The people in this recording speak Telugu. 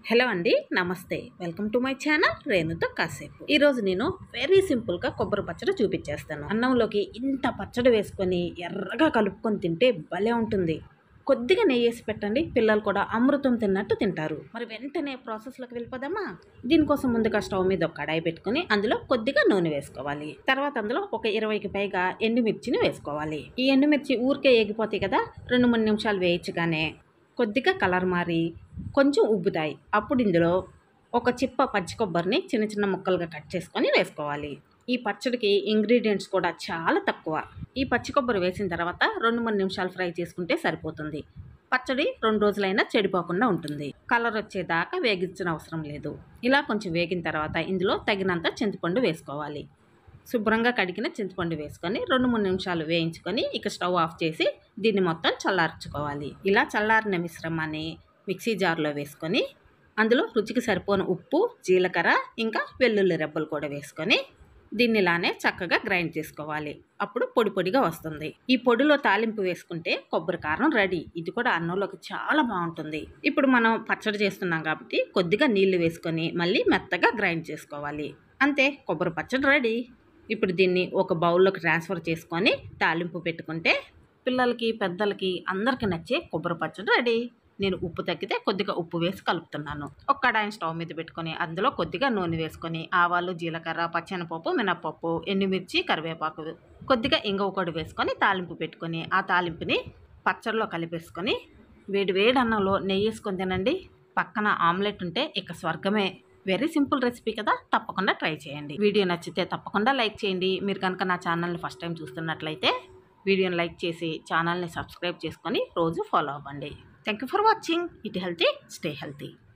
హలో అండి నమస్తే వెల్కమ్ టు మై ఛానల్ రేణుతో కాసేపు ఈరోజు నేను వెరీ సింపుల్గా కొబ్బరి పచ్చడి చూపించేస్తాను అన్నంలోకి ఇంత పచ్చడి వేసుకొని ఎర్రగా కలుపుకొని తింటే భలే ఉంటుంది కొద్దిగా నెయ్యి వేసి పెట్టండి పిల్లలు కూడా అమృతం తిన్నట్టు తింటారు మరి వెంటనే ప్రాసెస్లోకి వెళ్ళిపోదామా దీనికోసం ముందుగా స్టవ్ మీద ఒక కడాయి పెట్టుకుని అందులో కొద్దిగా నూనె వేసుకోవాలి తర్వాత అందులో ఒక ఇరవైకి పైగా ఎండుమిర్చిని వేసుకోవాలి ఈ ఎండుమిర్చి ఊరికే ఏగిపోతాయి కదా రెండు మూడు నిమిషాలు వేయించగానే కొద్దిగా కలర్ మారి కొంచెం ఉబ్బుతాయి అప్పుడు ఇందులో ఒక చిప్ప పచ్చి కొబ్బరిని చిన్న చిన్న ముక్కలుగా కట్ చేసుకొని వేసుకోవాలి ఈ పచ్చడికి ఇంగ్రీడియంట్స్ కూడా చాలా తక్కువ ఈ పచ్చి కొబ్బరి వేసిన తర్వాత రెండు మూడు నిమిషాలు ఫ్రై చేసుకుంటే సరిపోతుంది పచ్చడి రెండు రోజులైనా చెడిపోకుండా ఉంటుంది కలర్ వచ్చేదాకా వేగించిన అవసరం లేదు ఇలా కొంచెం వేగిన తర్వాత ఇందులో తగినంత చింతపండు వేసుకోవాలి శుభ్రంగా కడిగిన చింతపండు వేసుకొని రెండు మూడు నిమిషాలు వేయించుకొని ఇక స్టవ్ ఆఫ్ చేసి దీన్ని మొత్తం చల్లార్చుకోవాలి ఇలా చల్లారిన మిశ్రమాన్ని మిక్సీ జార్లో వేసుకొని అందులో రుచికి సరిపోని ఉప్పు జీలకర్ర ఇంకా వెల్లుల్లి రెబ్బలు కూడా వేసుకొని దీన్ని ఇలానే చక్కగా గ్రైండ్ చేసుకోవాలి అప్పుడు పొడి పొడిగా వస్తుంది ఈ పొడిలో తాలింపు వేసుకుంటే కొబ్బరి కారం రెడీ ఇది కూడా అన్నంలోకి చాలా బాగుంటుంది ఇప్పుడు మనం పచ్చడి చేస్తున్నాం కాబట్టి కొద్దిగా నీళ్లు వేసుకొని మళ్ళీ మెత్తగా గ్రైండ్ చేసుకోవాలి అంతే కొబ్బరి పచ్చడి రెడీ ఇప్పుడు దీన్ని ఒక బౌల్లోకి ట్రాన్స్ఫర్ చేసుకొని తాలింపు పెట్టుకుంటే పిల్లలకి పెద్దలకి అందరికీ నచ్చే కొబ్బరి పచ్చడి రెడీ నేను ఉప్పు తగ్గితే కొద్దిగా ఉప్పు వేసి కలుపుతున్నాను ఒక కడాయిని స్టవ్ మీద పెట్టుకొని అందులో కొద్దిగా నూనె వేసుకొని ఆవాలు జీలకర్ర పచ్చెనపప్పు మినపప్పు ఎండుమిర్చి కరివేపాకు కొద్దిగా ఇంగవ కూడా వేసుకొని తాలింపు పెట్టుకొని ఆ తాలింపుని పచ్చడిలో కలిపేసుకొని వేడి వేడి అన్నంలో నెయ్యి వేసుకొని తినండి పక్కన ఆమ్లెట్ ఉంటే ఇక స్వర్గమే వెరీ సింపుల్ రెసిపీ కదా తప్పకుండా ట్రై చేయండి వీడియో నచ్చితే తప్పకుండా లైక్ చేయండి మీరు కనుక నా ఛానల్ని ఫస్ట్ టైం చూస్తున్నట్లయితే వీడియోని లైక్ చేసి ఛానల్ని సబ్స్క్రైబ్ చేసుకొని రోజు ఫాలో అవ్వండి thank you for watching it healthy stay healthy